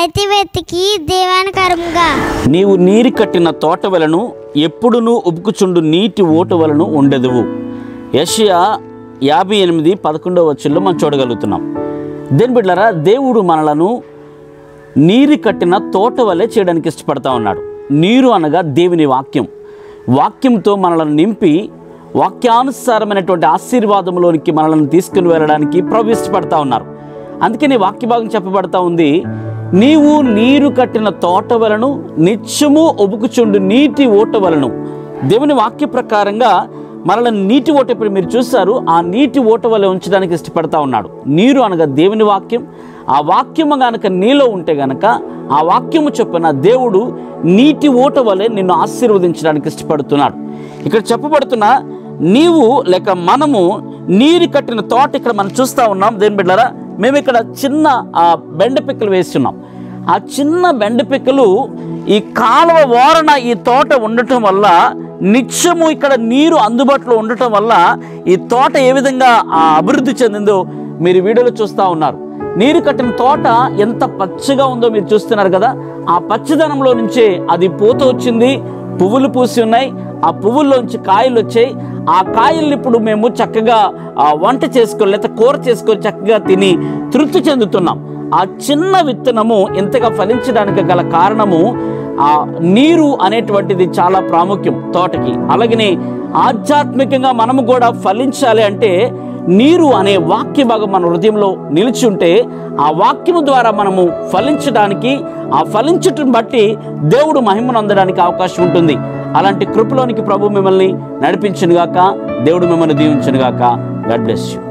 వెతి వెతికి దేవానకరంగా నీవు నీరు కట్టిన తోట వలను ఎప్పుడునూ ఉబుకుచుండు నీటి ఓటు వలను ఉండదువు యషయా యాభై ఎనిమిది పదకొండవ వచ్చుల్లో మనం చూడగలుగుతున్నాం దేని బిడ్డలారా దేవుడు మనలను నీరు కట్టిన తోట వలె చేయడానికి ఇష్టపడతా ఉన్నాడు నీరు అనగా దేవుని వాక్యం వాక్యంతో మనలను నింపి వాక్యానుసారమైనటువంటి ఆశీర్వాదంలోనికి మనల్ని తీసుకుని వెళ్ళడానికి ప్రభు ఇష్టపడతా ఉన్నారు అందుకని వాక్య భాగం చెప్పబడతా ఉంది నీవు నీరు కట్టిన తోట వలను నిత్యము ఒబుకుచుండు నీటి ఓట వలను దేవుని వాక్య ప్రకారంగా మనల్ని నీటి ఓట ఇప్పుడు మీరు చూస్తారు ఆ నీటి ఓట వల్ల ఉంచడానికి ఇష్టపడతా ఉన్నాడు నీరు అనగా దేవుని వాక్యం ఆ వాక్యము గనక నీలో ఉంటే గనక ఆ వాక్యము చొప్పున దేవుడు నీటి ఓట వలె నిన్ను ఆశీర్వదించడానికి ఇష్టపడుతున్నాడు ఇక్కడ చెప్పబడుతున్న నీవు లేక మనము నీరు కట్టిన తోట ఇక్కడ మనం చూస్తూ ఉన్నాం దేని బిడ్డరా మేము ఇక్కడ చిన్న ఆ బెండ పిక్కలు వేస్తున్నాం ఆ చిన్న బెండ పిక్కలు ఈ కాలువ ఓరన ఈ తోట ఉండటం వల్ల నిత్యము ఇక్కడ నీరు అందుబాటులో ఉండటం వల్ల ఈ తోట ఏ విధంగా ఆ అభివృద్ధి చెందిందో మీరు వీడియోలో చూస్తూ ఉన్నారు నీరు కట్టిన తోట ఎంత పచ్చగా ఉందో మీరు చూస్తున్నారు కదా ఆ పచ్చదనంలో నుంచే అది పూత వచ్చింది పువ్వులు పూసి ఉన్నాయి ఆ పువ్వుల్లోంచి కాయలు వచ్చాయి ఆ కాయల్ని ఇప్పుడు మేము చక్కగా ఆ, వంట చేసుకొని లేదా కూర చేసుకొని చక్కగా తిని తృప్తి చెందుతున్నాం ఆ చిన్న విత్తనము ఇంతగా ఫలించడానికి గల కారణము ఆ నీరు అనేటువంటిది చాలా ప్రాముఖ్యం తోటకి అలాగనే ఆధ్యాత్మికంగా మనము కూడా ఫలించాలి అంటే నీరు అనే వాక్య భాగం మన హృదయంలో నిలిచి ఉంటే ఆ వాక్యము ద్వారా మనము ఫలించడానికి ఆ ఫలించటం బట్టి దేవుడు మహిమను అందడానికి అవకాశం ఉంటుంది అలాంటి కృపలోనికి ప్రభు మిమ్మల్ని నడిపించునుగాక దేవుడు మిమ్మల్ని దీవించునుగాక గాడ్ బ్లెస్ యూ